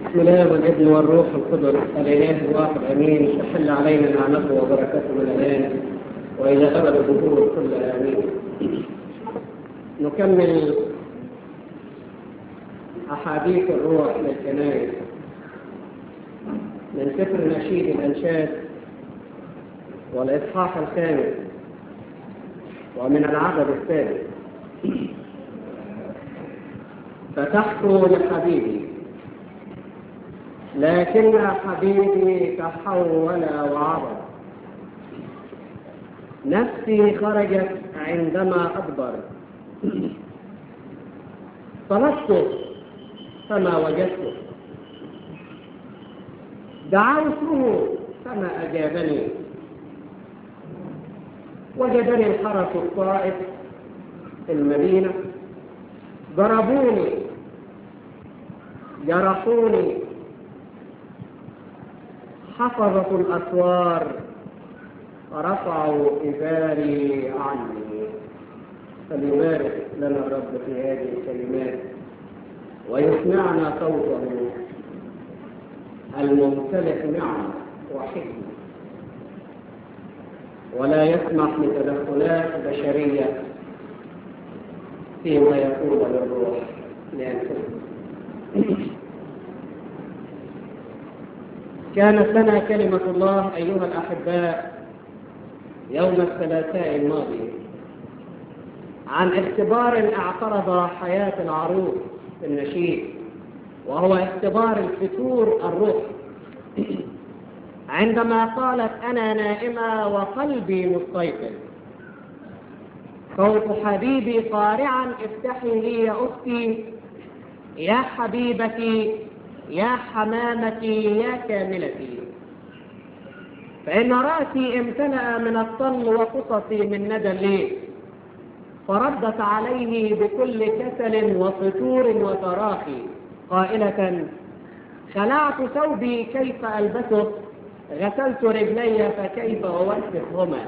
بسم الله والابن والروح القدس الاله الواحد امين تحل علينا نعمته وبركته من الان والى ابد الظهور كل امين نكمل احاديث الروح للكنائس من سفر نشيد الانشاد والاصحاح الخامس ومن العدد الثالث فتحت لحبيبي لكن حبيبي تحول وعبر نفسي خرجت عندما أكبر طلبته فما وجدته دعوته فما أجابني وجدني الحرس الطائف في المدينة ضربوني جرحوني حفظت الأسوار رفعوا إزاري عني فليبارك لنا الرب في هذه الكلمات ويسمعنا صوته الممتلئ نعمة وحكمة ولا يسمح لتدخلات بشرية فيما يقول للروح لأنفسهم كانت لنا كلمة الله أيها الأحباء يوم الثلاثاء الماضي عن اختبار اعترض حياة العروس في النشيد وهو اختبار الفتور الروح عندما قالت أنا نائمة وقلبي مستيقظ صوت حبيبي قارعا افتحي لي يا أختي يا حبيبتي يا حمامتي يا كاملتي فإن رأسي امتلأ من الطل وقصصي من ندى الليل فردت عليه بكل كسل وفتور وتراخي قائلة خلعت ثوبي كيف ألبسه غسلت رجلي فكيف أوسخهما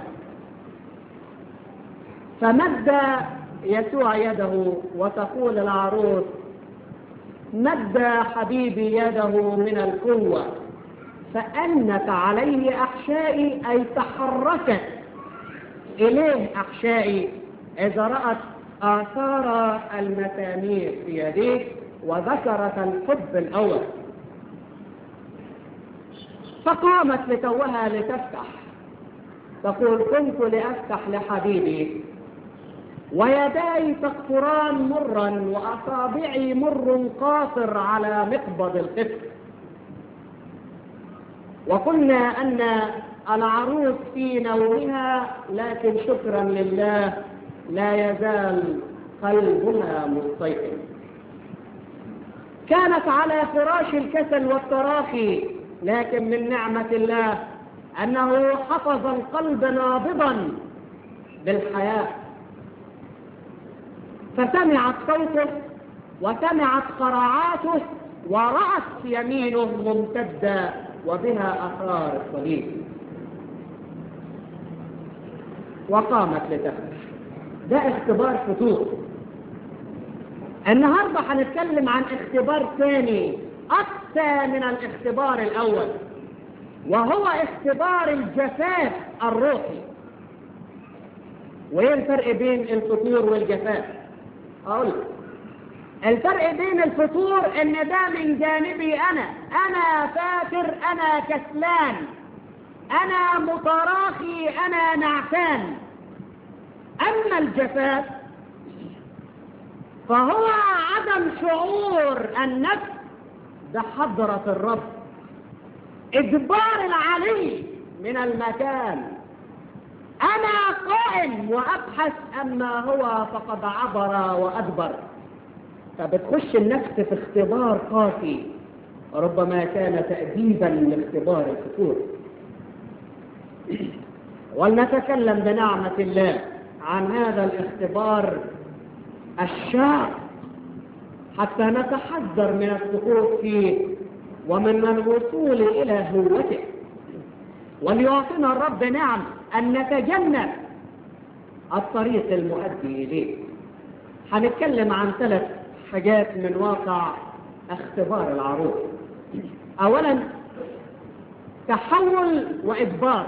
فمد يسوع يده وتقول العروس مد حبيبي يده من القوة فأنت عليه أحشائي أي تحركت إليه أحشائي إذا رأت آثار المسامير في يديه وذكرت الحب الأول فقامت لتوها لتفتح تقول كنت لأفتح لحبيبي ويداي تقطران مرا وأصابعي مر قاصر على مقبض القفل وقلنا أن العروس في نومها لكن شكرا لله لا يزال قلبها مستيقظ كانت على فراش الكسل والتراخي لكن من نعمة الله أنه حفظ القلب نابضا بالحياة فسمعت صوته وسمعت قراعاته ورأت يمينه ممتدة وبها أثار الصليب وقامت لتفتح ده اختبار فتور النهاردة هنتكلم عن اختبار ثاني أقسى من الاختبار الأول وهو اختبار الجفاف الروحي وايه الفرق بين الفتور والجفاف اقول لك الفرق بين الفتور ان ده من جانبي انا انا فاتر انا كسلان انا متراخي انا نعسان اما الجفاف فهو عدم شعور النفس بحضرة الرب اجبار العلي من المكان انا قائم وابحث اما هو فقد عبر وادبر فبتخش النفس في اختبار قاسي ربما كان تأديبا لاختبار الفتور ولنتكلم بنعمة الله عن هذا الاختبار الشاق حتى نتحذر من السقوط فيه ومن الوصول إلى هوته وليعطينا الرب نعم أن نتجنب الطريق المؤدي إليه هنتكلم عن ثلاث حاجات من واقع اختبار العروس اولا تحول واجبار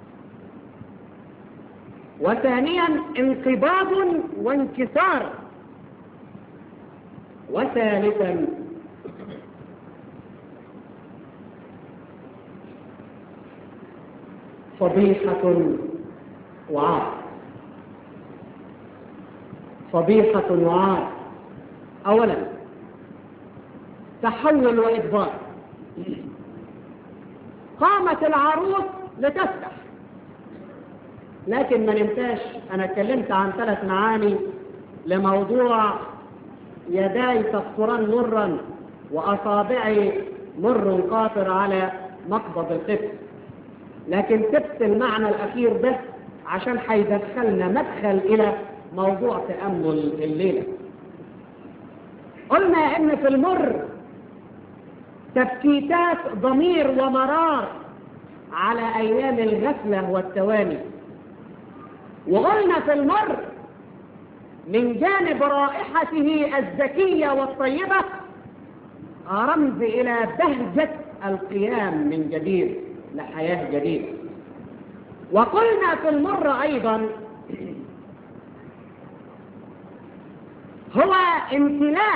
وثانيا انقباض وانكسار وثالثا فضيحة وعار فضيحة وعار أولا تحول وإدبار قامت العروس لتفتح لكن ما ننساش أنا اتكلمت عن ثلاث معاني لموضوع يداي تقطران مرا وأصابعي مر قاطر على مقبض القبط لكن سبت المعنى الأخير ده عشان هيدخلنا مدخل إلى موضوع تأمل الليلة قلنا إن في المر تبكيتات ضمير ومرار على أيام الغفلة والتواني وقلنا في المر من جانب رائحته الزكية والطيبة رمز إلى بهجة القيام من جديد لحياة جديدة وقلنا في المر أيضا هو امتلاء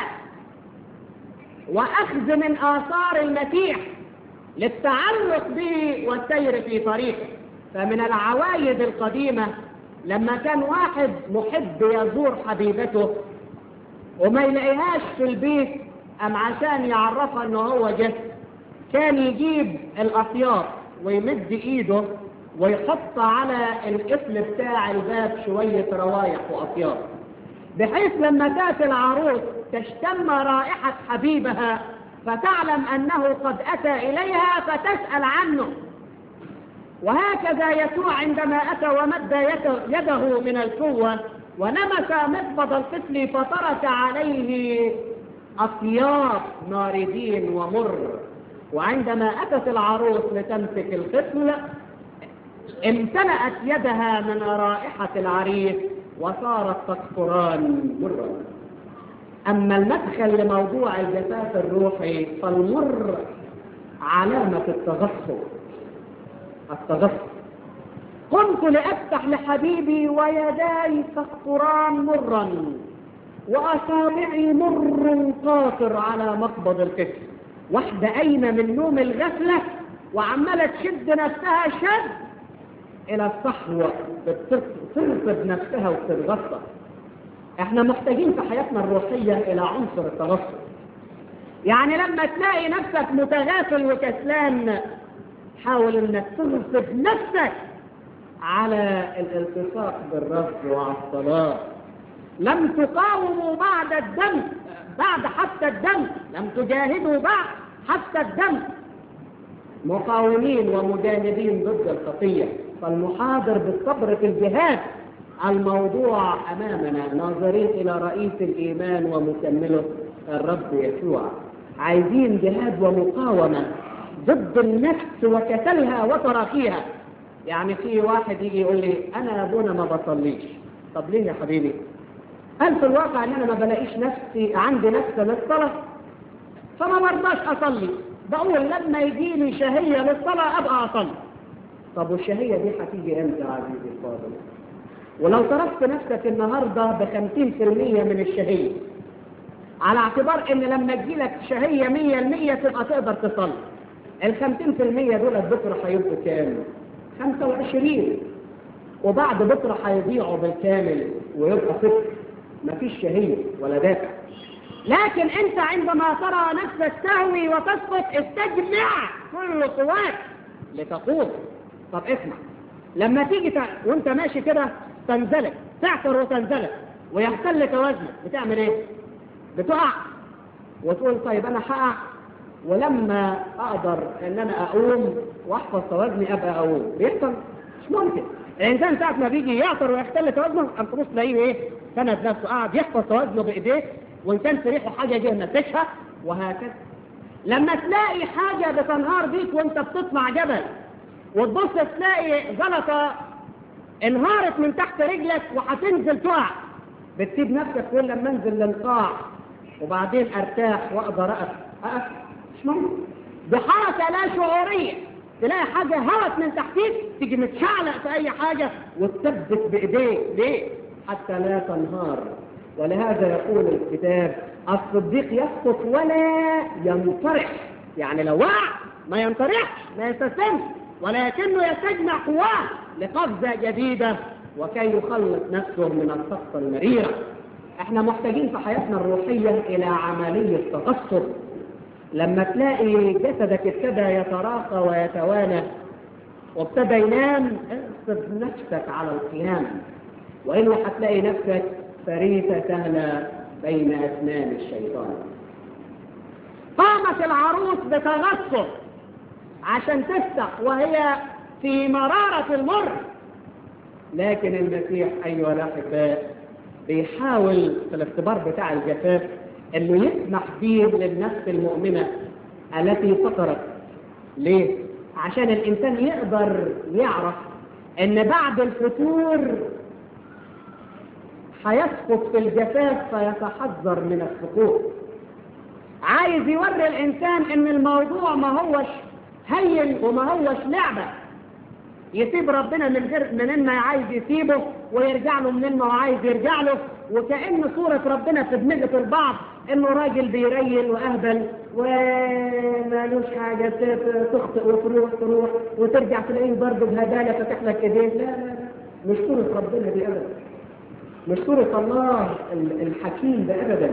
وأخذ من آثار المسيح للتعلق به والسير في طريقه فمن العوايد القديمة لما كان واحد محب يزور حبيبته وما يلاقيهاش في البيت أم عشان يعرفها أنه هو جه كان يجيب الأطياب ويمد إيده ويحط على القفل بتاع الباب شوية روايح وأطياب بحيث لما تأتي العروس تشتم رائحة حبيبها فتعلم أنه قد أتى إليها فتسأل عنه وهكذا يسوع عندما أتى ومد يده من القوة ولمس مقبض القفل فترك عليه أطياب ناردين ومر وعندما أتت العروس لتمسك القفل امتلأت يدها من رائحة العريس وصارت تقطران مرا أما المدخل لموضوع الجفاف الروحي فالمر علامة التغصب التغصب قمت لأفتح لحبيبي ويداي تقطران مرا وأصابعي مر قاطر على مقبض الكتف واحدة قايمة من نوم الغفلة وعمالة تشد نفسها شد إلى الصحوة بترفض نفسها وبتتغصب احنا محتاجين في حياتنا الروحية إلى عنصر التغصب يعني لما تلاقي نفسك متغافل وكسلان حاول انك تغصب نفسك على الالتصاق بالرب وعلى الصلاة لم تقاوموا بعد الدم بعد حتى الدم لم تجاهدوا بعد حتى الدم مقاومين ومجاهدين ضد الخطية فالمحاضر بالصبر في الجهاد الموضوع أمامنا ناظرين إلى رئيس الإيمان ومكمله الرب يسوع عايزين جهاد ومقاومة ضد النفس وكسلها وتراخيها يعني في واحد يجي يقول لي أنا أبونا ما بصليش طب ليه يا حبيبي هل في الواقع ان انا ما بلاقيش نفسي عندي نفس للصلاة فما مرضاش اصلي بقول لما يجي لي شهية للصلاة ابقى اصلي طب والشهية دي هتيجي امتى يا عزيزي الفاضل ولو تركت نفسك النهاردة بخمسين في المية من الشهية على اعتبار ان لما تجيلك شهية مية المية تبقى تقدر تصلي الخمسين في المية دول بكرة هيبقوا كام خمسة وعشرين وبعد بكرة هيضيعوا بالكامل ويبقى صفر مفيش شهية ولا دافع لكن انت عندما ترى نفسك تهوي وتسقط استجمع كل قواك لتقوم طب اسمع لما تيجي ت... وانت ماشي كده تنزلق تعثر وتنزلق ويختل توازنك بتعمل ايه بتقع وتقول طيب انا هقع ولما اقدر ان انا اقوم واحفظ توازني ابقى اقوم بيحصل مش ممكن الانسان ساعه ما بيجي يعثر ويختل توازنه قام تبص تلاقيه ايه سند نفسه قاعد يحفظ توازنه بايديه وان كان في ريحه حاجه جه نفسها وهكذا لما تلاقي حاجه بتنهار بيك وانت بتطلع جبل وتبص تلاقي زلطه انهارت من تحت رجلك وهتنزل تقع بتسيب نفسك تقول لما انزل للقاع وبعدين ارتاح واقدر اقف اقف مش ممكن بحركة لا شعورية تلاقي حاجة هوت من تحتيك تيجي متشعلق في أي حاجة وتثبت بإيديك ليه؟ حتى لا تنهار ولهذا يقول الكتاب الصديق يسقط ولا ينطرح يعني لو وقع ما ينطرحش ما يستسلمش ولكنه يستجمع قواه لقفزة جديدة وكي يخلص نفسه من السقطة المريرة احنا محتاجين في حياتنا الروحية الى عملية تغصب لما تلاقي جسدك ابتدى يتراخى ويتوانى وابتدى ينام اغصب نفسك على القيام وإلا هتلاقي نفسك فريسة سهلة بين أسنان الشيطان قامت العروس بتغصب عشان تفتح وهي في مرارة المر لكن المسيح أيها الأحباء بيحاول في الاختبار بتاع الجفاف انه يسمح به للنفس المؤمنة التي فطرت ليه؟ عشان الانسان يقدر يعرف ان بعد الفتور هيسقط في الجفاف فيتحذر من السقوط عايز يوري الانسان ان الموضوع ما هوش هين وما هوش لعبة يسيب ربنا من غير من ما عايز يسيبه ويرجع له من ما عايز يرجع له وكأن صورة ربنا في دماغة البعض انه راجل بيريل واهبل ومالوش حاجة تخطئ وتروح تروح وترجع تلاقيه برضه بهدالة فاتح لك ايديه لا لا لا مش صورة ربنا دي ابدا مش صورة الله الحكيم ده ابدا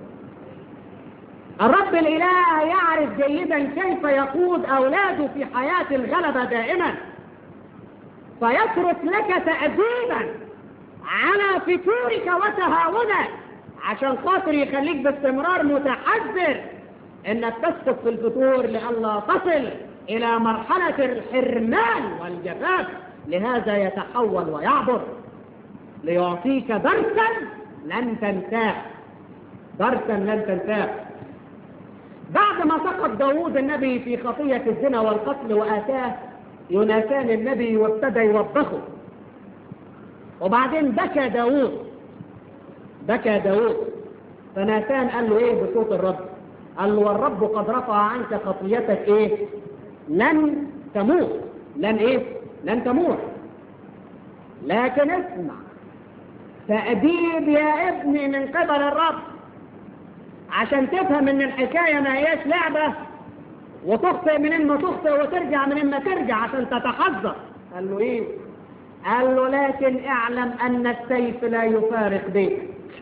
الرب الاله يعرف جيدا كيف يقود اولاده في حياة الغلبة دائما فيترك لك تأديبا على فتورك وتهاونك عشان خاطر يخليك باستمرار متحذر انك تسقط في الفتور لئلا تصل الى مرحلة الحرمان والجفاف لهذا يتحول ويعبر ليعطيك درسا لن تنساه درسا لن تنساه بعد ما سقط داوود النبي في خطية الزنا والقتل وآتاه يوناثان النبي وابتدى يوبخه وبعدين بكى داوود بكى داوود فناثان قال له ايه بصوت الرب قال له والرب قد رفع عنك خطيتك ايه لن تموت لن ايه لن تموت لكن اسمع تأديب يا ابني من قبل الرب عشان تفهم ان الحكاية ما هياش لعبة وتخطئ من ما تخطئ وترجع من ما ترجع عشان تتحذر قال له ايه قال له لكن اعلم ان السيف لا يفارق بيتك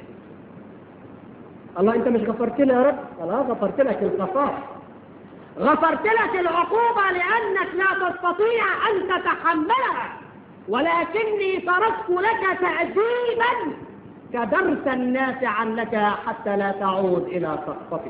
الله انت مش غفرت لي يا رب خلاص غفرت لك القصاص غفرت لك العقوبة لانك لا تستطيع ان تتحملها ولكني تركت لك تأديبا كدرسا نافعا لك حتى لا تعود الى سقطتك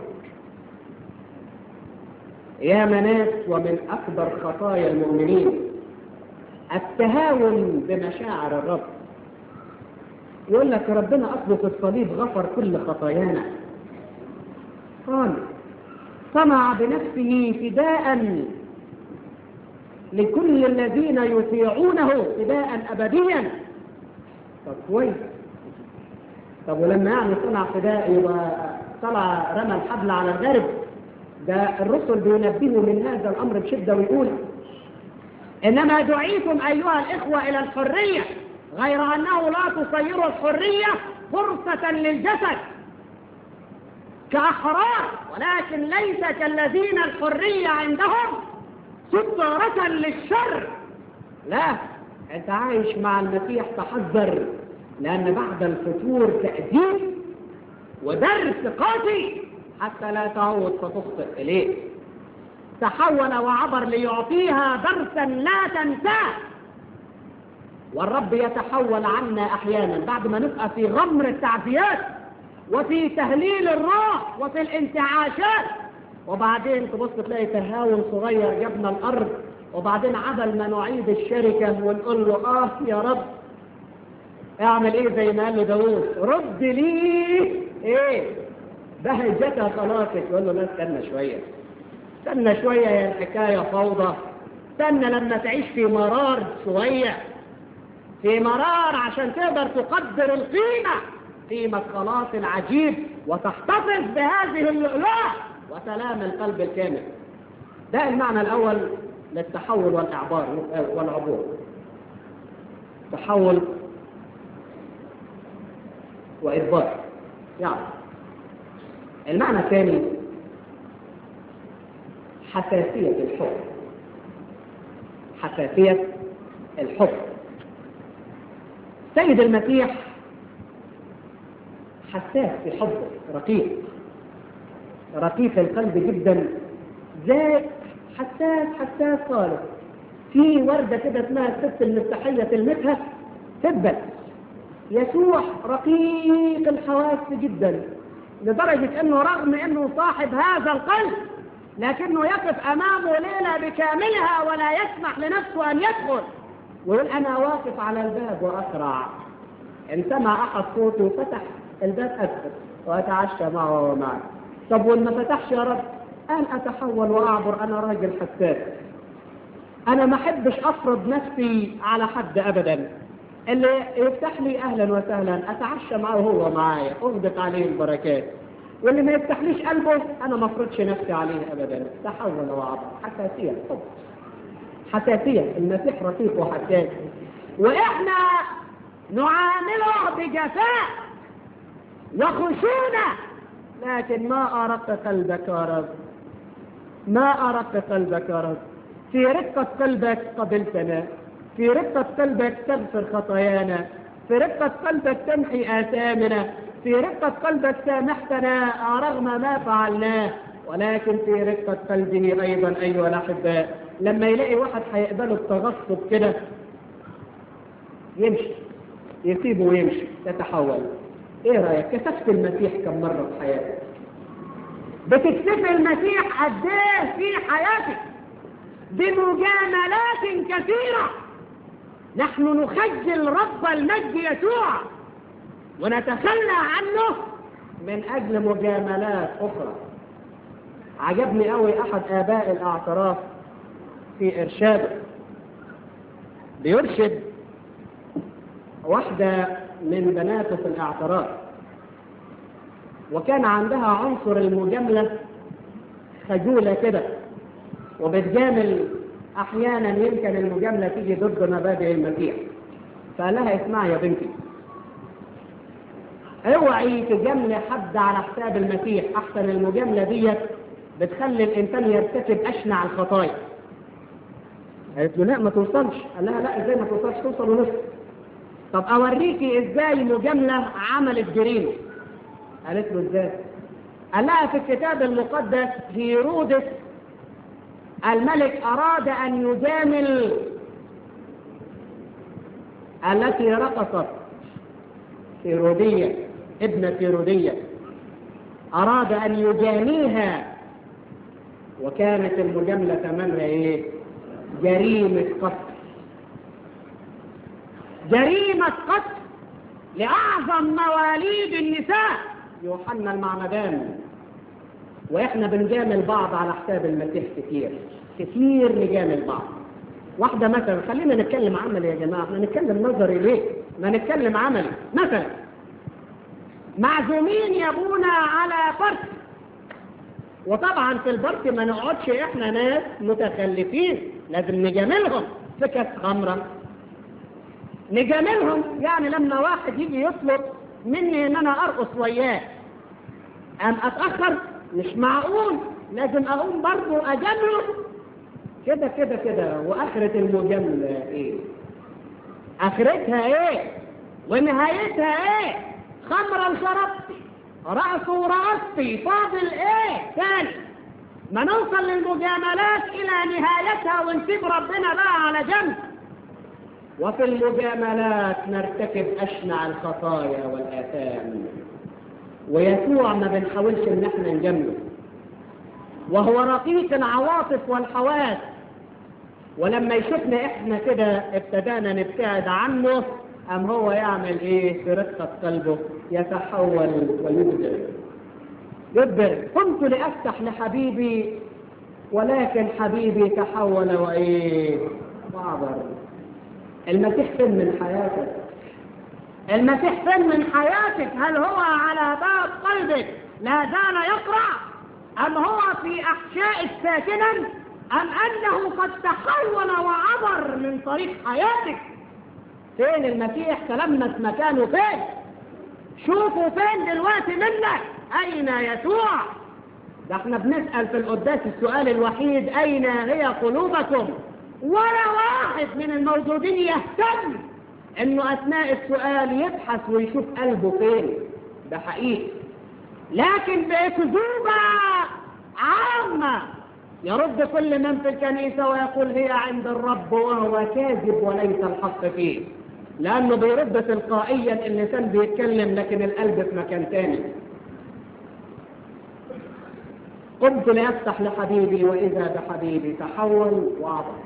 يا مناس ومن أكبر خطايا المؤمنين التهاون بمشاعر الرب يقول لك ربنا أصله في الصليب غفر كل خطايانا قال صنع بنفسه فداء لكل الذين يطيعونه فداء أبديا طب كويس طب ولما يعني صنع فداء يبقى طلع رمى الحبل على الغرب ده الرسل بينبهوا من هذا الأمر بشدة ويقول إنما دعيتم أيها الإخوة إلى الحرية غير أنه لا تصيروا الحرية فرصة للجسد كأحرار ولكن ليس كالذين الحرية عندهم ستارة للشر لا أنت عايش مع المسيح تحذر لأن بعد الفتور تأديب ودرس قاسي حتى لا تعود فتخطئ إليه تحول وعبر ليعطيها درسا لا تنساه والرب يتحول عنا أحيانا بعد ما نبقى في غمر التعزيات وفي تهليل الروح وفي الانتعاشات وبعدين تبص تلاقي تهاون صغير جبنا الأرض وبعدين عدل ما نعيد الشركة ونقول له آه يا رب اعمل ايه زي ما قال له داوود رد لي ايه بهجتها خلاصك يقول له لا استنى شوية استنى شوية يا الحكاية فوضى استنى لما تعيش في مرار شوية في مرار عشان تقدر تقدر القيمة قيمة خلاص العجيب وتحتفظ بهذه اللؤلؤة وسلام القلب الكامل ده المعنى الأول للتحول والإعبار والعبور تحول وإدبار يعني المعنى الثاني حساسية الحب حساسية الحب سيد المسيح حساس في حبه رقيق رقيق القلب جدا ذات حساس حساس خالص في وردة كده اسمها الست المستحية تلمسها تثبت يسوع رقيق الحواس جدا لدرجة انه رغم انه صاحب هذا القلب لكنه يقف امامه ليلة بكاملها ولا يسمح لنفسه ان يدخل ويقول انا واقف على الباب واقرع ان سمع احد صوته فتح الباب ادخل واتعشى معه ومعه طب وان ما فتحش يا رب قال اتحول واعبر انا راجل حساس انا ما احبش افرض نفسي على حد ابدا اللي يفتح لي اهلا وسهلا اتعشى معه هو معايا اغدق عليه البركات واللي ما يفتحليش قلبه انا ما افرضش نفسي عليه ابدا تحول وعبر حساسيه حب حساسيه المسيح رقيق وحساس واحنا نعامله بجفاء وخشونه لكن ما ارق قلبك يا رب ما ارق قلبك يا رب في رقه قلبك قبلتنا في رقة قلبك تغفر خطايانا في رقة قلبك تمحي آثامنا في رقة قلبك سامحتنا رغم ما فعلناه ولكن في رقة قلبه أيضا أيها الأحباء لما يلاقي واحد هيقبله بتغصب كده يمشي يسيبه ويمشي يتحول ايه رأيك كسفت المسيح كم مرة في حياتك بتكسف المسيح قد ايه في حياتك بمجاملات كثيره نحن نخجل رب المجد يسوع ونتخلى عنه من أجل مجاملات أخرى عجبني قوي أحد آباء الاعتراف في إرشاده بيرشد واحدة من بناته في الاعتراف وكان عندها عنصر المجاملة خجولة كده وبتجامل احيانا يمكن المجامله تيجي ضد مبادئ المسيح فقال لها اسمعي يا بنتي اوعي تجاملي حد على حساب المسيح احسن المجامله ديت بتخلي الانسان يرتكب اشنع الخطايا قالت له لا ما توصلش قال لها لا ازاي ما توصلش توصل ونص طب اوريكي ازاي مجامله عملت جريمه قالت له ازاي قال لها في الكتاب المقدس هيرودس الملك أراد أن يجامل التي رقصت هيرودية ابنة هيرودية أراد أن يجاميها وكانت المجاملة ثمنها إيه؟ جريمة قتل جريمة قتل لأعظم مواليد النساء يوحنا المعمدان واحنا بنجامل بعض على حساب المسيح كتير كتير نجامل بعض واحدة مثلا خلينا نتكلم عملي يا جماعة احنا نتكلم نظري ليه ما نتكلم عملي مثلا معزومين يا ابونا على بارتي وطبعا في البارتي ما نقعدش احنا ناس متخلفين لازم نجاملهم في كاس خمرة نجاملهم يعني لما واحد يجي يطلب مني ان انا ارقص وياه ام اتاخر مش معقول لازم اقوم برضه اجامله كده كده كده واخرة المجاملة ايه اخرتها ايه ونهايتها ايه خمرا شربتي رأس ورقصتي فاضل ايه تاني ما نوصل للمجاملات الى نهايتها ونسيب ربنا بقى على جنب وفي المجاملات نرتكب اشنع الخطايا والاثام ويسوع ما بنحاولش ان احنا نجامله وهو رقيق العواطف والحواس ولما يشوفنا احنا كده ابتدانا نبتعد عنه ام هو يعمل ايه في رقة قلبه يتحول ويبدر يبدر كنت لافتح لحبيبي ولكن حبيبي تحول وايه وعبر المسيح فين من حياتك المسيح فين من حياتك هل هو على باب قلبك لا زال يقرأ أم هو في أحشاء ساكنا أم أنه قد تحول وعبر من طريق حياتك فين المسيح تلمس مكانه فين شوفوا فين دلوقتي منك أين يسوع ده احنا بنسأل في القداس السؤال الوحيد أين هي قلوبكم ولا واحد من الموجودين يهتم انه اثناء السؤال يبحث ويشوف قلبه فين ده حقيقي لكن بأكذوبة عامة يرد كل من في الكنيسة ويقول هي عند الرب وهو كاذب وليس الحق فيه لأنه بيرد تلقائيا اللسان بيتكلم لكن القلب في مكان تاني قمت لأفتح لحبيبي وإذا بحبيبي تحول وعبر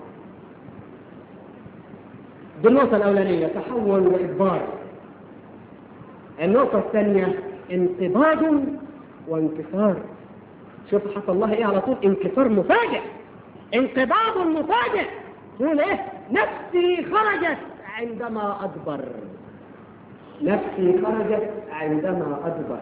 دي النقطة الأولانية تحول وإدبار النقطة الثانية انقباض وانكسار شوف حصل الله ايه على طول انكسار مفاجئ انقباض مفاجئ تقول ايه نفسي خرجت عندما أدبر نفسي خرجت عندما أدبر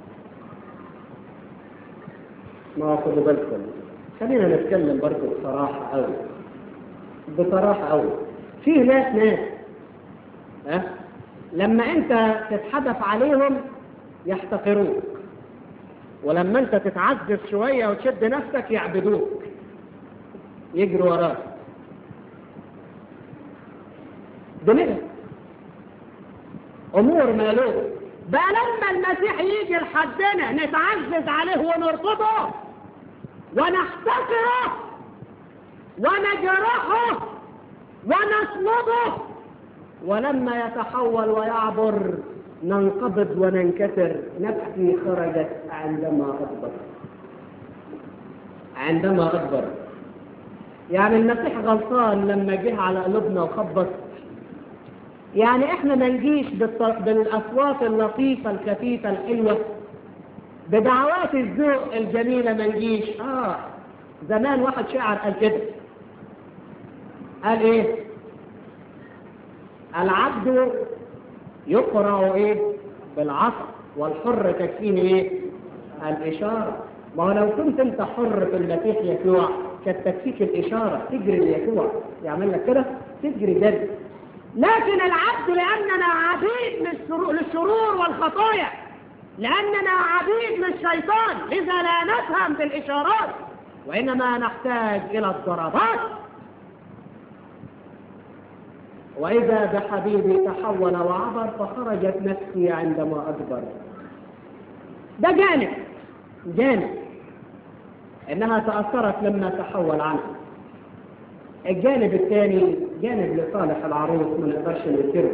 ما خدوا بالكم خلينا نتكلم برضه بصراحة أوي بصراحة أوي في ناس ناس ها لما أنت تتحدث عليهم يحتقروك ولما أنت تتعزز شوية وتشد نفسك يعبدوك يجروا وراك دماغ أمور مالوك بقى لما المسيح يجي لحدنا نتعزز عليه ونرفضه ونحتقره ونجرحه ونصمده ولما يتحول ويعبر ننقبض وننكسر نفسي خرجت عندما أكبر عندما أكبر يعني المسيح غلطان لما جه على قلوبنا وخبط يعني احنا ما نجيش بالاصوات اللطيفة الخفيفة الحلوة بدعوات الذوق الجميلة ما نجيش اه زمان واحد شاعر قال كده قال ايه العبد يقرأ ايه بالعصا والحر تكفيني ايه الاشارة ما هو لو كنت انت حر في المسيح يسوع كانت تكفيك الاشارة تجري ليسوع يعمل لك كده تجري جد لكن العبد لأننا عبيد للشرور, للشرور والخطايا لأننا عبيد للشيطان لذا لا نفهم بالإشارات وإنما نحتاج إلى الضربات وإذا بحبيبي تحول وعبر فخرجت نفسي عندما أكبر ده جانب جانب إنها تأثرت لما تحول عنه الجانب الثاني جانب لصالح العروس ما نقدرش ننكره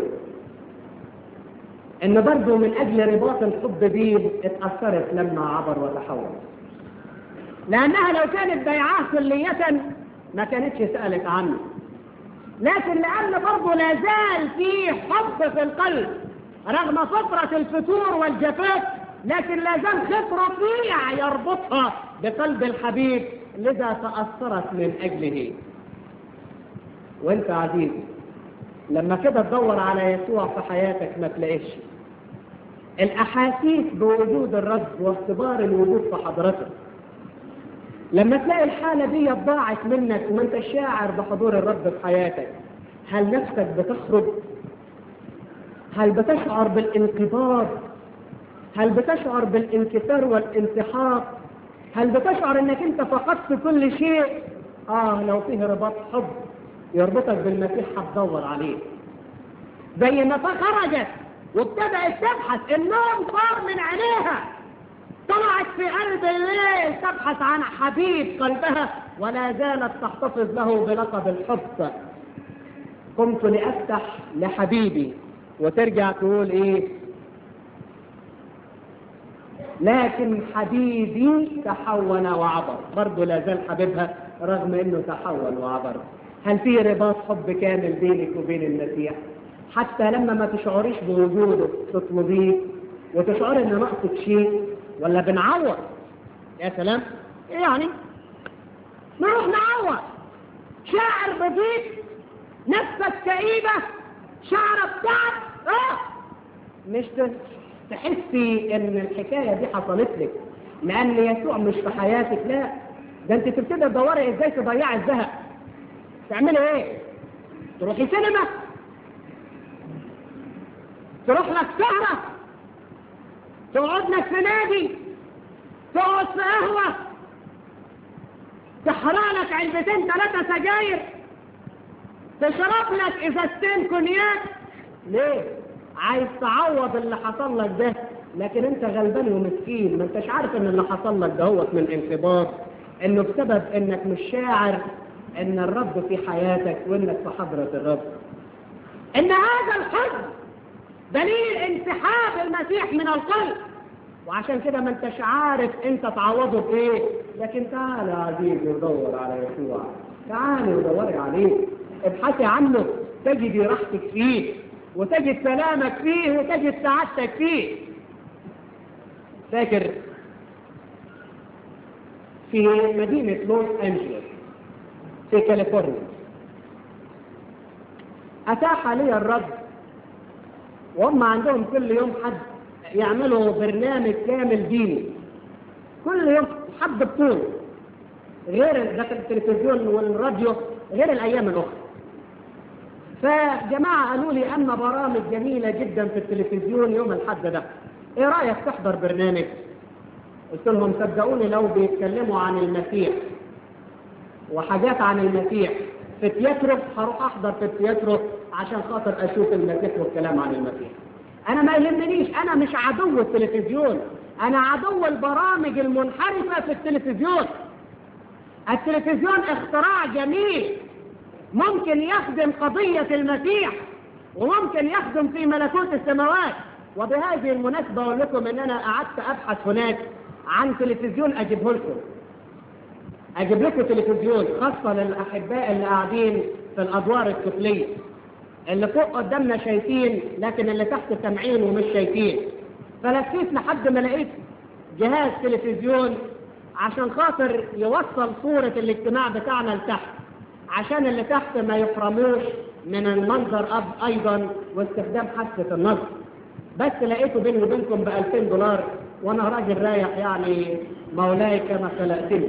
ان برضه من اجل رباط الحب بيه اتأثرت لما عبر وتحول لانها لو كانت بيعاه كلية ما كانتش سألت عنه لكن لان برضه لا زال في حب في القلب رغم فترة الفتور والجفاف لكن لا زال خط رفيع يربطها بقلب الحبيب لذا تأثرت من اجله وانت عزيزي لما كده تدور على يسوع في حياتك ما تلاقيش الاحاسيس بوجود الرب واختبار الوجود في حضرتك لما تلاقي الحالة دي ضاعت منك وما انت شاعر بحضور الرب في حياتك هل نفسك بتخرج هل بتشعر بالانقباض هل بتشعر بالانكسار والانسحاق هل بتشعر انك انت فقدت كل شيء اه لو فيه رباط حب يربطك بالمسيح هتدور عليه زي ما خرجت وابتدأت تبحث النوم صار من عينيها طلعت في قلب الليل تبحث عن حبيب قلبها ولا زالت تحتفظ له بلقب الحب قمت لأفتح لحبيبي وترجع تقول ايه لكن حبيبي تحول وعبر برضه لا زال حبيبها رغم انه تحول وعبر هل في رباط حب كامل بينك وبين المسيح حتى لما ما تشعريش بوجوده تطلبيه وتشعري ان ناقصك شيء ولا بنعوض يا سلام ايه يعني نروح نعوض شاعر بضيق نفسك كئيبة شعرك تعب اه مش تحسي ان الحكاية دي حصلت لك لان يسوع مش في حياتك لا ده انت تبتدي تدوري ازاي تضيعي الزهق تعملي ايه تروحي سينما تروح لك سهرة تقعد لك في نادي تقعد في قهوة تحرق لك علبتين ثلاثة سجاير تشرب لك ازازتين كونياك ليه؟ عايز تعوض اللي حصل لك ده لكن انت غلبان ومسكين ما انتش عارف ان اللي حصل لك دهوت من انقباض انه بسبب انك مش شاعر ان الرب في حياتك وانك في حضرة الرب ان هذا الحزن دليل انسحاب المسيح من القلب وعشان كده ما انتش عارف انت تعوضه بايه لكن تعال يا عزيزي ودور على يسوع تعالي ودوري عليه ابحثي عنه تجدي راحتك فيه وتجد سلامك فيه وتجد سعادتك فيه فاكر في مدينة لوس أنجلوس في كاليفورنيا أتاح لي الرب وهم عندهم كل يوم حد يعملوا برنامج كامل ديني كل يوم حد بطول غير داخل التلفزيون والراديو غير الأيام الأخرى فجماعة قالوا لي أن برامج جميلة جدا في التلفزيون يوم الحد ده إيه رأيك تحضر برنامج قلت لهم صدقوني لو بيتكلموا عن المسيح وحاجات عن المسيح في تياترو هروح احضر في التياترو عشان خاطر اشوف المسيح والكلام عن المسيح انا ما يهمنيش انا مش عدو التلفزيون انا عدو البرامج المنحرفة في التلفزيون التلفزيون اختراع جميل ممكن يخدم قضية المسيح وممكن يخدم في ملكوت السماوات وبهذه المناسبة أقول لكم إن أنا قعدت أبحث هناك عن تلفزيون أجيبه لكم أجيب لكم تلفزيون خاصة للأحباء اللي قاعدين في الأدوار السفلية اللي فوق قدامنا شايفين لكن اللي تحت سامعين ومش شايفين فلفيت لحد ما لقيت جهاز تلفزيون عشان خاطر يوصل صورة الاجتماع بتاعنا لتحت عشان اللي تحت ما يحرموش من المنظر أب أيضا واستخدام حاسة النظر بس لقيته بيني وبينكم ب 2000 دولار وانا راجل رايح يعني مولاي كما خلقتني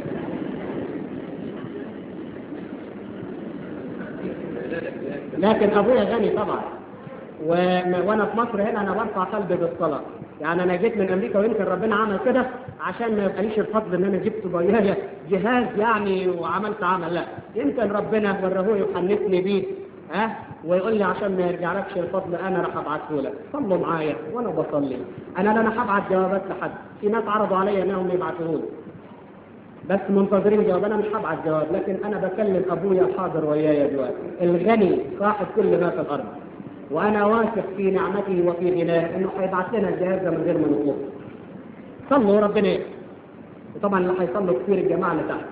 لكن ابويا غني طبعا و... وانا في مصر هنا انا برفع قلبي بالصلاه يعني انا جيت من امريكا ويمكن ربنا عمل كده عشان ما يبقاليش الفضل ان انا جبت ضيايا جهاز يعني وعملت عمل لا يمكن ربنا وراه يحنسني بيه ها ويقول لي عشان ما يرجعلكش الفضل انا راح ابعته لك صلوا معايا وانا بصلي انا لا انا هبعت جوابات لحد في ناس عرضوا عليا انهم يبعتوه لي بس منتظرين جواب انا مش هبعت جواب لكن انا بكلم ابويا حاضر ويايا دلوقتي الغني صاحب كل ما في الارض وانا واثق في نعمته وفي غناه انه هيبعت لنا الجهاز ده من غير ما نطلبه صلوا ربنا يكفي وطبعا اللي هيصلوا كتير الجماعه اللي تحت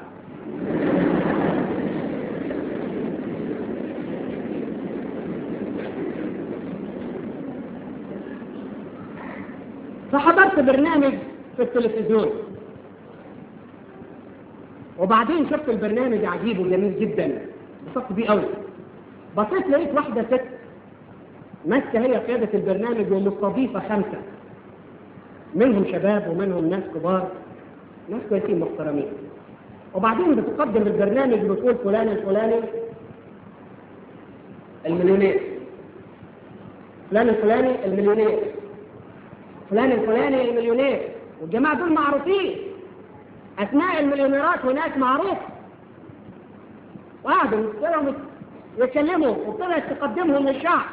فحضرت برنامج في التلفزيون وبعدين شفت البرنامج عجيب وجميل جدا انبسطت بيه قوي بصيت لقيت واحده ست ماسكه هي قياده البرنامج ومستضيفه خمسه منهم شباب ومنهم ناس كبار ناس كويسين محترمين وبعدين بتقدم البرنامج بتقول فلان الفلاني المليونير فلان الفلاني المليونير فلان الفلاني المليونير والجماعة دول معروفين أسماء المليونيرات وناس معروفة وقعدوا يتكلموا يتكلموا وابتدت تقدمهم للشعب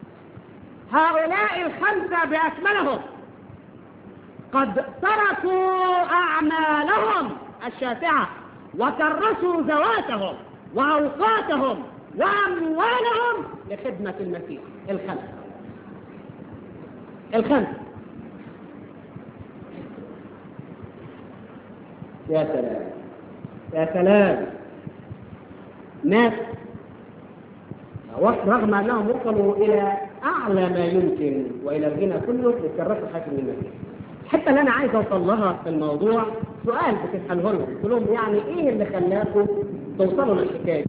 هؤلاء الخمسة بأكملهم قد تركوا أعمالهم الشاسعة وكرسوا ذواتهم وأوقاتهم وأموالهم لخدمة المسيح الخمسة الخمسة يا سلام يا سلام ناس رغم انهم وصلوا الى اعلى ما يمكن والى الغنى كله يكرسوا حاكم المسيح حتى اللي انا عايز اوصل لها في الموضوع سؤال بتساله لهم قلت لهم يعني ايه اللي خلاكم توصلوا للحكايه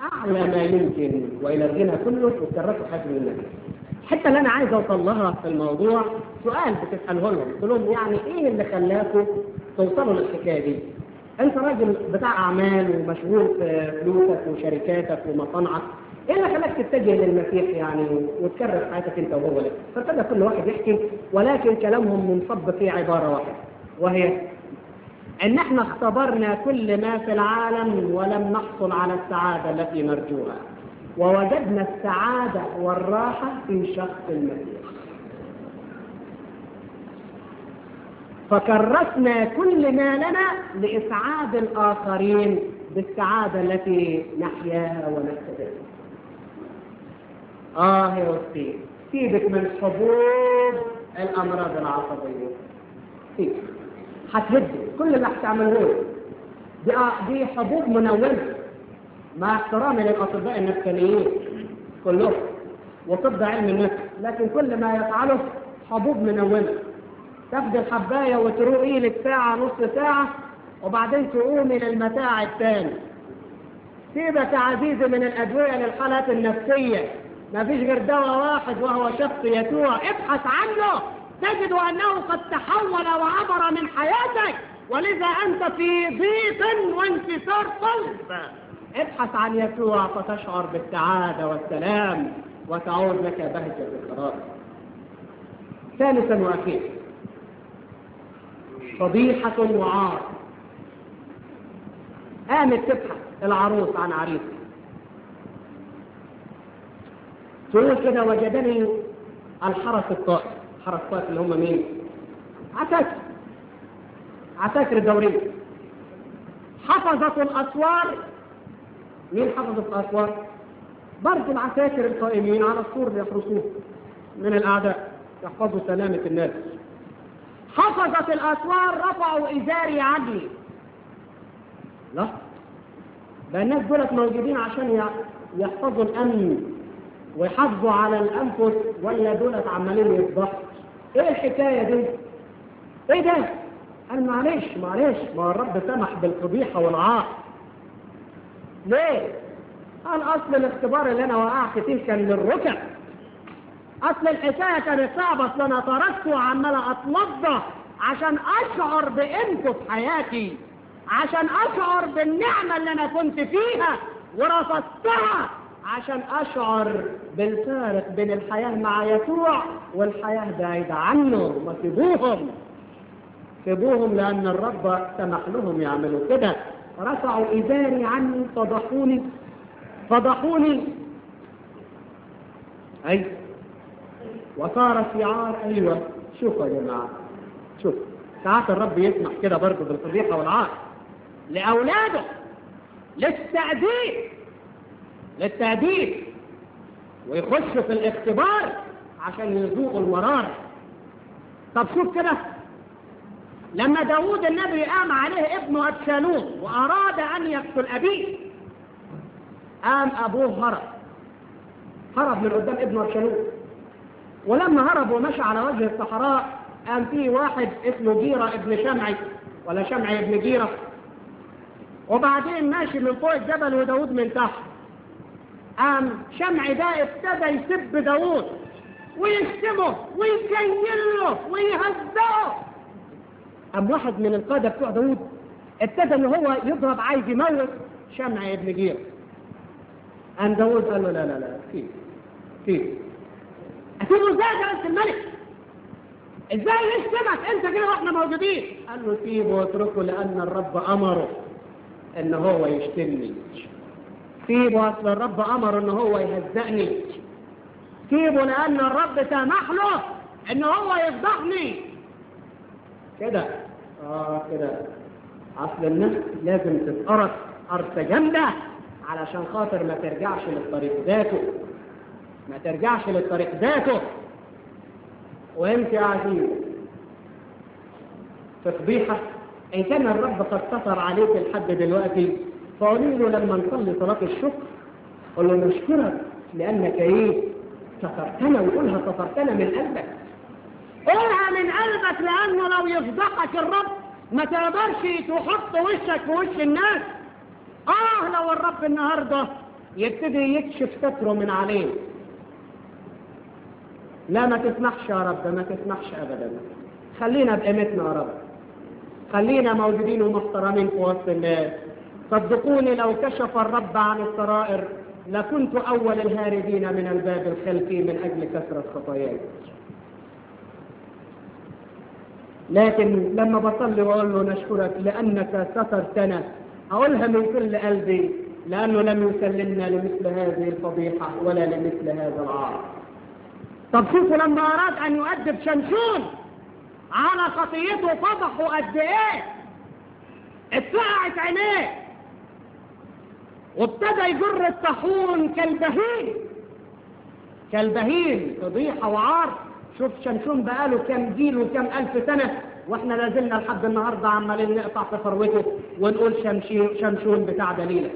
اعلى ما يمكن والى الغنى كله وكرسوا حاجه من الناس الحته اللي انا عايز اوصل لها في الموضوع سؤال بتساله لهم قلت لهم يعني ايه اللي خلاكم توصلوا للحكايه دي؟ انت راجل بتاع اعمال ومشغول في فلوسك وشركاتك ومصانعك ايه اللي خلاك تتجه للمسيح يعني وتكرس حياتك انت وهو لك؟ فابتدى كل واحد يحكي ولكن كلامهم منصب في عباره واحده وهي ان احنا اختبرنا كل ما في العالم ولم نحصل على السعاده التي نرجوها ووجدنا السعاده والراحه في شخص المسيح فكرسنا كل ما لنا لاسعاد الاخرين بالسعاده التي نحياها ونكتسبها اه يا وسيم سيبك من حبوب الامراض العصبيه سيبك هتهد كل اللي هتعمله دي دي حبوب منومه مع احترامي للاطباء النفسانيين كلهم وطب علم النفس لكن كل ما يفعله حبوب منومه تاخد الحبايه وتروقي لك ساعه نص ساعه وبعدين تقومي للمتاع الثاني سيبك يا عزيزي من الادويه للحالات النفسيه ما فيش غير دواء واحد وهو شخص يسوع ابحث عنه تجد انه قد تحول وعبر من حياتك ولذا انت في ضيق وانكسار قلب ابحث عن يسوع فتشعر بالسعاده والسلام وتعود لك بهجه القرار ثالثا واخيرا فضيحه وعار قامت تبحث العروس عن عريس تقول كده وجدني الحرس الطائف الحرس الطائف اللي هم مين عساكر عساكر الدورية حفظت الأسوار مين حفظت الأسوار برضه العساكر القائمين على السور يحرسوه من الأعداء يحفظوا سلامة الناس حفظت الأسوار رفعوا إزاري عني لا ده الناس دولت موجودين عشان يحفظوا الأمن ويحافظوا على الأنفس ولا دولت عمالين يفضحوا ايه الحكاية دي ايه ده قال معلش معلش ما الرب سمح بالفضيحة والعار ليه قال اصل الاختبار اللي انا وقعت فيه كان للركب اصل الحكاية كانت صعبة اصل انا تركت وعمالة اتوضى عشان اشعر بقيمته في حياتي عشان اشعر بالنعمة اللي انا كنت فيها ورفضتها عشان اشعر بالفارق بين الحياة مع يسوع والحياة بعيدة عنه ما سيبوهم سيبوهم لان الرب سمح لهم يعملوا كده رفعوا ازاري عني فضحوني فضحوني اي وصار الشعار ايوه شوفوا يا جماعه شوف ساعات الرب يسمح كده برضه بالفضيحه والعار لاولاده للتأديب للتأديب ويخشوا في الاختبار عشان يذوقوا المرارة طب شوف كده لما داوود النبي قام عليه ابنه أبشالوم وأراد أن يقتل أبيه قام أبوه هرب هرب من قدام ابنه أبشالوم ولما هرب ومشى على وجه الصحراء قام فيه واحد اسمه جيرة ابن شمعي ولا شمعي ابن جيرة وبعدين ماشي من فوق الجبل وداود من تحت قام شمعي ده ابتدى يسب داود ويشتمه ويكيله ويهزقه قام واحد من القادة بتوع داود ابتدى ان هو يضرب عايز يموت شمعي ابن جير قام داود قال له لا لا لا كيف كيف اسيبه ازاي ده انت الملك ازاي يشتمك انت كده واحنا موجودين قال له سيبه واتركه لان الرب امره ان هو يشتمني سيبه اصل الرب امر ان هو يهزقني سيبه لان الرب سمح له ان هو يفضحني كده اه كده اصل النفس لازم تتقرص قرصه جامده علشان خاطر ما ترجعش للطريق ذاته ما ترجعش للطريق ذاته وانت يا عزيز في فضيحه ان كان الرب قد ستر عليك لحد دلوقتي فقولي له لما نصلي صلاه الشكر قول له نشكرك لانك ايه سترتنا وقولها سترتنا من قلبك قولها من قلبك لانه لو يفضحك الرب ما تقدرش تحط وشك في وش الناس اه لو الرب النهارده يبتدي يكشف ستره من عليه لا ما تسمحش يا رب ما تسمحش ابدا خلينا بقيمتنا يا رب خلينا موجودين ومحترمين في وسط الناس صدقوني لو كشف الرب عن السرائر لكنت اول الهاربين من الباب الخلفي من اجل كثره خطاياي لكن لما بصلي واقول له نشكرك لانك سترتنا اقولها من كل قلبي لانه لم يسلمنا لمثل هذه الفضيحه ولا لمثل هذا العار طب شوفوا لما اراد ان يؤدب شمشون على خطيته فضحوا قد ايه اتسقعت عينيه وابتدى يجر الطاحون كالبهيم كالبهيم فضيحه وعار شوف شمشون بقاله كام جيل وكام ألف سنة واحنا لازلنا لحد النهاردة عمالين نقطع في ثروته ونقول شمشي شمشون بتاع دليلة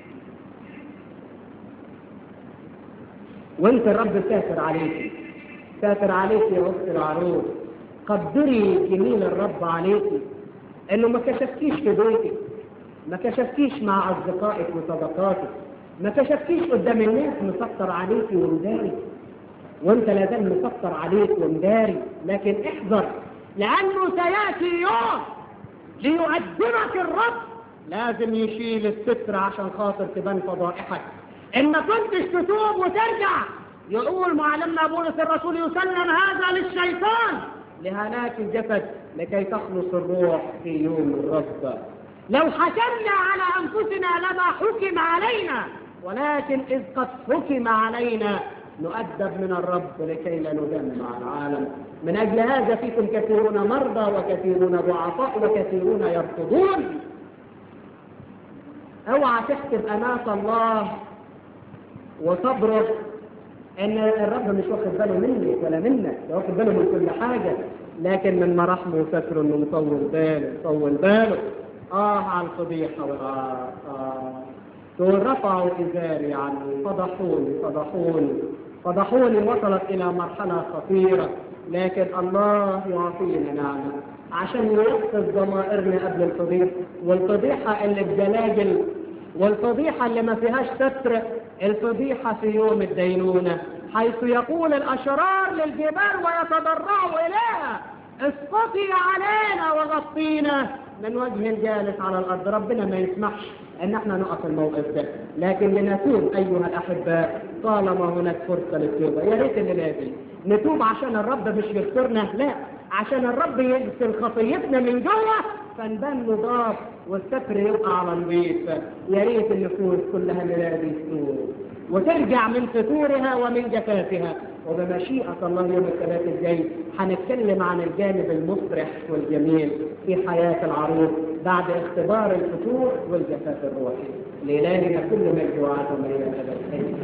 وانت الرب ساتر عليكي ساتر عليكي يا اخت العروس قدري جميل الرب عليكي انه ما كشفتيش في بيتك ما كشفتيش مع اصدقائك وصداقاتك ما كشفتيش قدام الناس مسطر عليكي ومداري وانت لا زال مسطر عليك ومداري لكن احذر لانه سياتي يوم ليقدمك الرب لازم يشيل الستر عشان خاطر تبان فضائحك ان ما كنتش تتوب وترجع يقول معلمنا بولس الرسول يسلم هذا للشيطان لهلاك الجسد لكي تخلص الروح في يوم الرب لو حكمنا على انفسنا لما حكم علينا ولكن اذ قد حكم علينا نؤدب من الرب لكي لا ندم مع العالم من أجل هذا فيكم كثيرون مرضى وكثيرون ضعفاء وكثيرون يرفضون اوعى تحسب أناس الله وصبره ان الرب مش واخد باله منك ولا منك ده واخد باله من كل حاجه لكن من مراحمه وستره انه مطول باله مطول باله اه على الفضيحه والعار اه دول رفعوا ازاري عني فضحوني فضحوني فضحوني وصلت الى مرحله خطيره لكن الله يعطينا نعمه عشان يوقف ضمائرنا قبل الفضيحه والفضيحه اللي بجلاجل والفضيحه اللي ما فيهاش ستر الفضيحه في يوم الدينونه حيث يقول الاشرار للجبال ويتضرعوا اليها اسقطي علينا وغطينا من وجه الجالس على الارض ربنا ما يسمحش ان احنا نقف الموقف ده لكن لنتوب ايها الاحباء طالما هناك فرصه للتوبه يا ريت اللي دي نتوب عشان الرب مش يغفرنا لا عشان الرب يغسل خطيتنا من جوه فنبان نضاف والستر يبقى على نظيف يا ريت النفوس كلها اللي تتوب وترجع من فتورها ومن جفافها وبمشيئة الله يوم الثلاث الجاي هنتكلم عن الجانب المفرح والجميل في حياة العروس بعد اختبار الفتور والجفاف الروحي لإلهنا كل مجد وعظمة إلى الأبد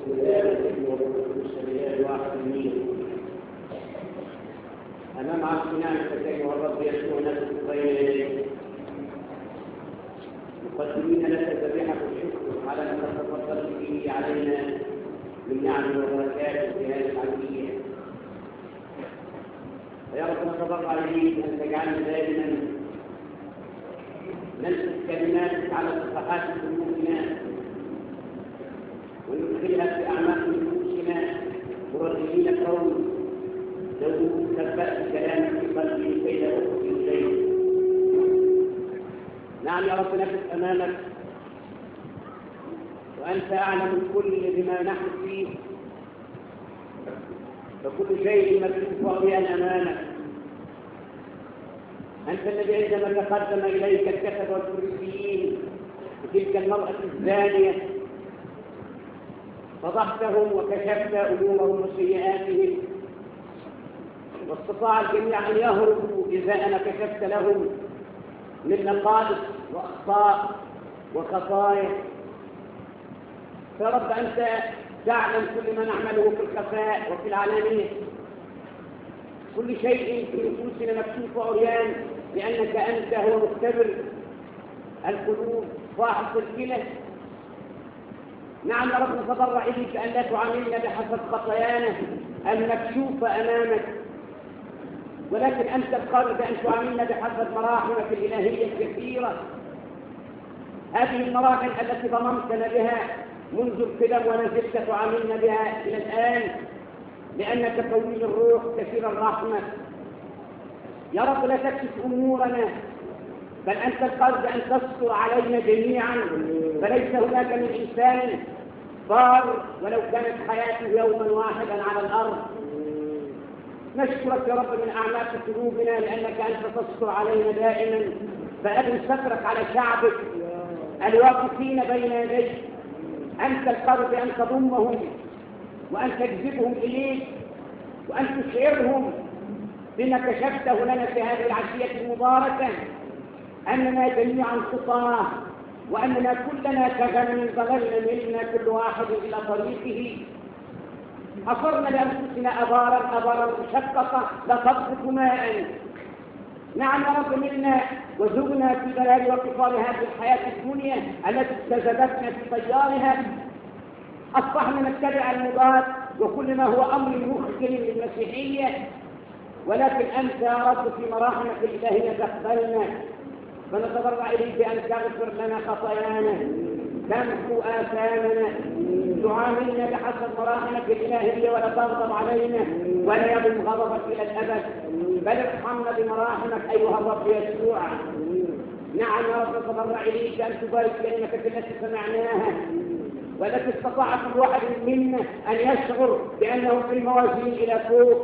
أمام عرشنا أيها الرب يسوع نفسك بين يديك مقدمين لك ذبيحة الشكر على ما تفضلت به علينا من نعم وبركات في هذه العملية ويا رب نتضرع إليك أن تجعلنا دائما نلبس كلماتك على صفحات قلوبنا وندخلها في أعماق نفوسنا مرددين قول لو كفأت كلامك في قلبي كي لا أخفي إليك نعم يا رب نقف أمامك وأنت أعلم الكل بما نحن فيه فكل شيء مكتوب واضيا أمامك أنت الذي عندما تقدم إليك الكتب والفريسيين وتلك المرأة الزانية فضحتهم وكشفت أمورهم وسيئاتهم واستطاع الجميع أن يهربوا إذا أنا كشفت لهم من نقائص وأخطاء وخطايا فرب أنت تعلم كل ما نعمله في الخفاء وفي العلانية كل شيء في نفوسنا مكشوف عريان لأنك أنت هو مختبر القلوب فاحص الكلى نعم يا رب نتضرع إليك أن لا تعاملنا بحسب خطايانا المكشوفة أمامك ولكن أنت القادر بأن تعاملنا بحسب مراحمك الإلهية الكثيرة هذه المراحل التي ضممتنا بها منذ القدم ونزلت تعاملنا بها إلى الآن لأنك طويل الروح كثير الرحمة يا رب لا تكشف أمورنا بل أنت القادر أن تستر علينا جميعا فليس هناك من إنسان ضار ولو كانت حياته يوما واحدا على الأرض نشكرك يا رب من أعماق قلوبنا لأنك أنت تستر علينا دائما فأدم سترك على شعبك الواقفين بين يديك أنت القادر بأن تضمهم وأن تجذبهم إليك وأن تشعرهم بما كشفته لنا في هذه العشية المباركة أننا جميعا خطاه وأننا كلنا كغنم ضللنا منا كل واحد إلى طريقه أصرنا لأنفسنا أبارا أبارا مشققة لا تضبط ماء نعم يا رب منا وزغنا في بلاد وقفار هذه الحياة الدنيا التي استجدتنا في طيارها أصبحنا نتبع المضاد وكل ما هو أمر مخجل للمسيحية ولكن أنت يا رب في مراحمك الإلهية تقبلنا فنتضرع إليك أن تغفر لنا خطايانا تمحو آثامنا تعاملنا بحسب مراحمك الإلهية ولا تغضب علينا ولا يضم غضبك إلى الأبد بل ارحمنا بمراحمك أيها الرب يسوع نعم يا رب نتضرع إليك أن تبارك كلمتك التي سمعناها والتي استطاع كل واحد منا أن يشعر بأنه في الموازين إلى فوق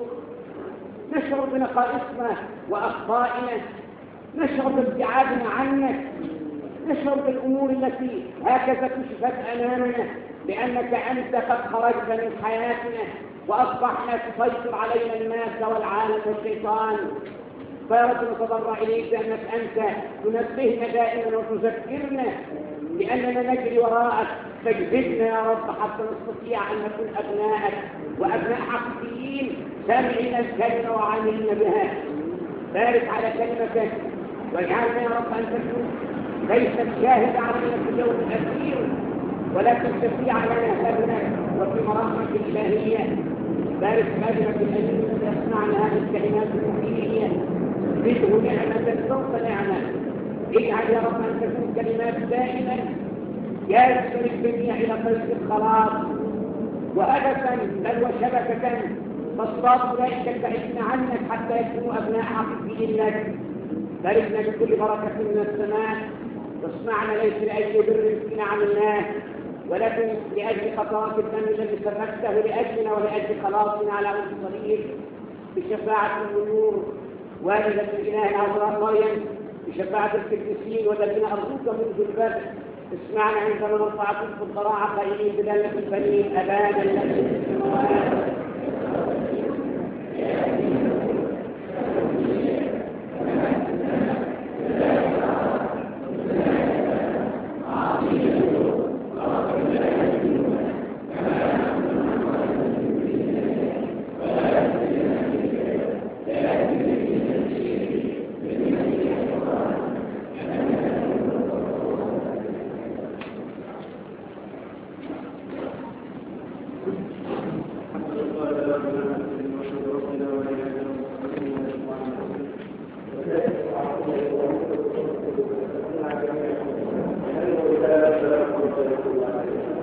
نشعر بنقائصنا وأخطائنا نشعر بابتعادنا عنك نشعر بالأمور التي هكذا كشفت أمامنا بأنك أنت قد خرجت من حياتنا وأصبحنا تسيطر علينا المادة والعالم والشيطان فيا رب نتضرع إليك بأنك أنت تنبهنا دائما وتذكرنا بأننا نجري وراءك فاجذبنا يا رب حتى نستطيع أن نكون أبنائك وأبناء حقيقيين سامعين الكلمة وعاملين بها بارك على كلمتك واجعلنا يا رب أن تكون ليست شاهدة علينا في اليوم الأخير ولكن شفيع لنا هدنا وفي مراحمك الإلهية بارك كلمة الأمين الذي يصنعنا هذه الكلمات المفيدية زده نعمة فوق نعمة اجعل يا رب أن تكون كلمات دائما يرسل الجميع إلى طريق الخلاص وهدفا بل وشبكة تصطاد أولئك البعيدين عنك حتى يكونوا أبناء حقيقيين لك باركنا بكل بركة من السماء واصنعنا ليس لأجل بر فينا عملناه ولكن لأجل خطرات الدم الذي سرقته لأجلنا ولأجل خلاصنا على وجه الصليب بشفاعة النور والدة الإله العذراء مريم بشفاعة القديسين والذين أرجوك منذ البدء اسمعنا عندما نرفع في الضراعة قائلين بدلة البنين أبانا الذي في السماوات Thank you.